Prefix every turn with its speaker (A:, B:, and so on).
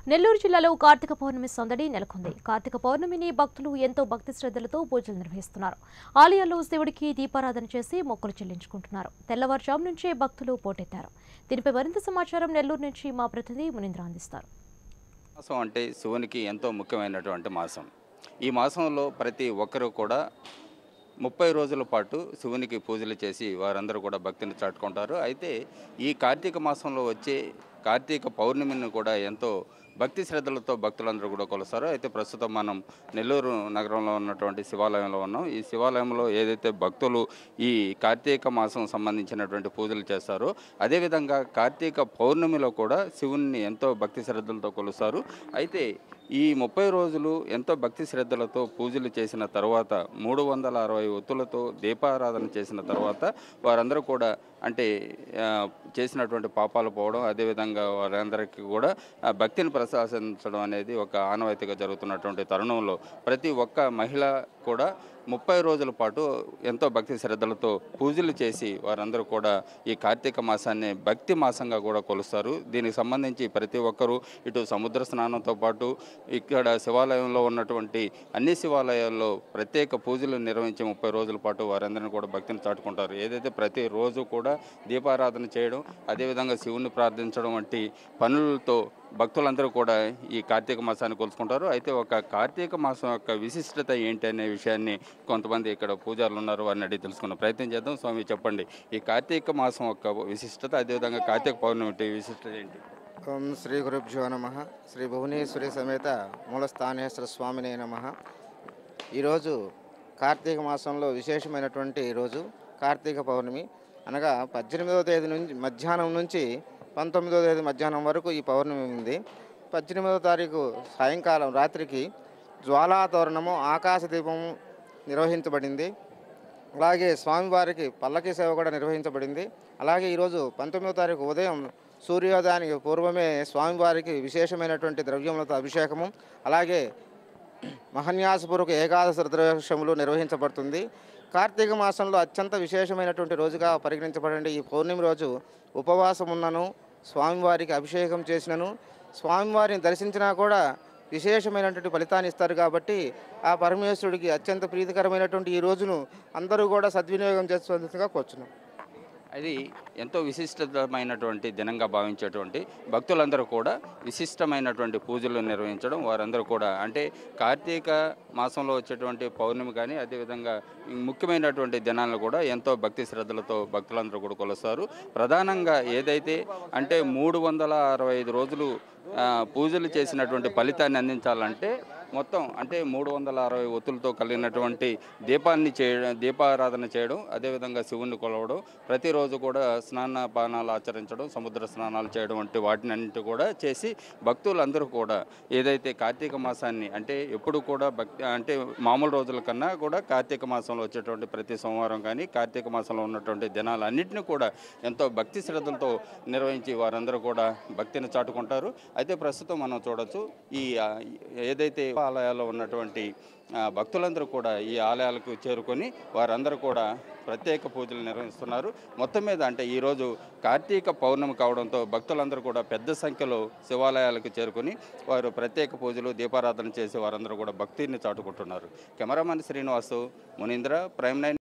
A: నెల్లూరు జిల్లాలో కార్తీక పౌర్ణమి సందడి నెలకొంది కార్తీక పౌర్ణమిని భక్తులు ఎంతో భక్తి శ్రద్ధలతో పూజలు నిర్వహిస్తున్నారు ఆలయాల్లో శివుడికి దీపారాధన చేసి మొక్కులు చెల్లించుకుంటున్నారు తెల్లవారుజాము నుంచే భక్తులు పోటెత్తారు దీనిపై మరింత సమాచారం నెల్లూరు నుంచి మా ప్రతినిధి మునీంద్ర అందిస్తారు
B: మాసం అంటే శివునికి ఎంతో ముఖ్యమైనటువంటి మాసం ఈ మాసంలో ప్రతి ఒక్కరూ కూడా ముప్పై రోజుల పాటు శివునికి పూజలు చేసి వారందరూ కూడా భక్తిని చాటుకుంటారు అయితే ఈ కార్తీక మాసంలో వచ్చే కార్తీక పౌర్ణమిని కూడా ఎంతో భక్తి శ్రద్ధలతో భక్తులందరూ కూడా కొలుస్తారు అయితే ప్రస్తుతం మనం నెల్లూరు నగరంలో ఉన్నటువంటి శివాలయంలో ఉన్నాం ఈ శివాలయంలో ఏదైతే భక్తులు ఈ కార్తీక మాసం సంబంధించినటువంటి పూజలు చేస్తారో అదేవిధంగా కార్తీక పౌర్ణమిలో కూడా శివుణ్ణి ఎంతో భక్తి శ్రద్ధలతో కొలుస్తారు అయితే ఈ ముప్పై రోజులు ఎంతో భక్తి శ్రద్ధలతో పూజలు చేసిన తర్వాత మూడు వందల అరవై ఒత్తులతో దీపారాధన చేసిన తర్వాత వారందరూ కూడా అంటే ఆ, చేసినటువంటి పాపాలు పోవడం అదేవిధంగా వారందరికీ కూడా ఆ, భక్తిని ప్రశాసించడం అనేది ఒక ఆనవాయితీగా జరుగుతున్నటువంటి తరుణంలో ప్రతి ఒక్క మహిళ కూడా ముప్పై రోజుల పాటు ఎంతో భక్తి శ్రద్ధలతో పూజలు చేసి వారందరూ కూడా ఈ కార్తీక మాసాన్ని భక్తి మాసంగా కూడా కొలుస్తారు దీనికి సంబంధించి ప్రతి ఒక్కరూ ఇటు సముద్ర స్నానంతో పాటు ఇక్కడ శివాలయంలో ఉన్నటువంటి అన్ని శివాలయాల్లో ప్రత్యేక పూజలు నిర్వహించి ముప్పై రోజుల పాటు వారందరినీ కూడా భక్తిని చాటుకుంటారు ఏదైతే ప్రతి రోజు కూడా దీపారాధన చేయడం అదేవిధంగా శివుని ప్రార్థించడం వంటి పనులతో భక్తులందరూ కూడా ఈ కార్తీక మాసాన్ని కొలుసుకుంటారు అయితే ఒక కార్తీక మాసం యొక్క విశిష్టత ఏంటి అనే విషయాన్ని కొంతమంది ఇక్కడ పూజారులు ఉన్నారు వారిని అడిగి తెలుసుకున్న ప్రయత్నం చేద్దాం స్వామి చెప్పండి ఈ కార్తీక మాసం యొక్క విశిష్టత అదేవిధంగా కార్తీక పౌర్ణమి యొక్క విశిష్టత ఏంటి
C: ఓం శ్రీ గురుభ్యో నమ శ్రీ భువనేశ్వరి సమేత మూలస్థానేశ్వర స్వామినే నమ ఈరోజు కార్తీక మాసంలో విశేషమైనటువంటి రోజు కార్తీక పౌర్ణమి అనగా పద్దెనిమిదవ తేదీ నుంచి మధ్యాహ్నం నుంచి పంతొమ్మిదవ తేదీ మధ్యాహ్నం వరకు ఈ పౌర్ణమి ఉంది పద్దెనిమిదవ తారీఖు సాయంకాలం రాత్రికి జ్వాలా తోరణము ఆకాశ దీపము నిర్వహించబడింది అలాగే స్వామివారికి పల్లకి సేవ కూడా నిర్వహించబడింది అలాగే ఈరోజు పంతొమ్మిదో తారీఖు ఉదయం సూర్యోదయానికి పూర్వమే స్వామివారికి విశేషమైనటువంటి ద్రవ్యములతో అభిషేకము అలాగే మహన్యాసపూర్వక ఏకాదశి రుద్రవేషములు నిర్వహించబడుతుంది కార్తీక మాసంలో అత్యంత విశేషమైనటువంటి రోజుగా పరిగణించబడండి ఈ పౌర్ణమి రోజు ఉపవాసం ఉన్నను స్వామివారికి అభిషేకం చేసినను స్వామివారిని దర్శించినా కూడా విశేషమైనటువంటి ఫలితాన్ని ఇస్తారు కాబట్టి ఆ పరమేశ్వరుడికి అత్యంత ప్రీతికరమైనటువంటి ఈ రోజును అందరూ కూడా సద్వినియోగం చేసుకోవాల్సిందిగా కోరుచున్నాం
B: అది ఎంతో విశిష్టమైనటువంటి దినంగా భావించేటువంటి భక్తులందరూ కూడా విశిష్టమైనటువంటి పూజలు నిర్వహించడం వారందరూ కూడా అంటే కార్తీక మాసంలో వచ్చేటువంటి పౌర్ణమి కానీ అదేవిధంగా ఈ ముఖ్యమైనటువంటి దినాలను కూడా ఎంతో భక్తి శ్రద్ధలతో భక్తులందరూ కూడా కొలుస్తారు ప్రధానంగా ఏదైతే అంటే మూడు వందల అరవై ఐదు రోజులు ఆ, పూజలు చేసినటువంటి ఫలితాన్ని అందించాలంటే మొత్తం అంటే మూడు వందల అరవై ఒత్తులతో కలిగినటువంటి దీపాన్ని చేయడం దీపారాధన చేయడం అదేవిధంగా శివుణ్ణి కొలవడం ప్రతిరోజు కూడా స్నాన పానాలు ఆచరించడం సముద్ర స్నానాలు చేయడం వంటి వాటిని అన్నింటి కూడా చేసి భక్తులందరూ కూడా ఏదైతే కార్తీక మాసాన్ని అంటే ఎప్పుడు కూడా భక్తి అంటే మామూలు రోజుల కన్నా కూడా కార్తీక మాసంలో వచ్చేటువంటి ప్రతి సోమవారం కానీ కార్తీక మాసంలో ఉన్నటువంటి దినాలన్నింటినీ కూడా ఎంతో భక్తి శ్రద్ధలతో నిర్వహించి వారందరూ కూడా భక్తిని చాటుకుంటారు అయితే ప్రస్తుతం మనం చూడొచ్చు ఈ ఆ, ఏదైతే ఆలయాల్లో ఉన్నటువంటి ఆ, భక్తులందరూ కూడా ఈ ఆలయాలకు చేరుకొని వారందరూ కూడా ప్రత్యేక పూజలు నిర్వహిస్తున్నారు మొత్తం మీద అంటే ఈరోజు కార్తీక పౌర్ణమి కావడంతో భక్తులందరూ కూడా పెద్ద సంఖ్యలో శివాలయాలకు చేరుకొని వారు ప్రత్యేక పూజలు దీపారాధన చేసి వారందరూ కూడా భక్తిని చాటుకుంటున్నారు కెమెరామెన్ శ్రీనివాసు మునీంద్ర ప్రైమ్ నైన్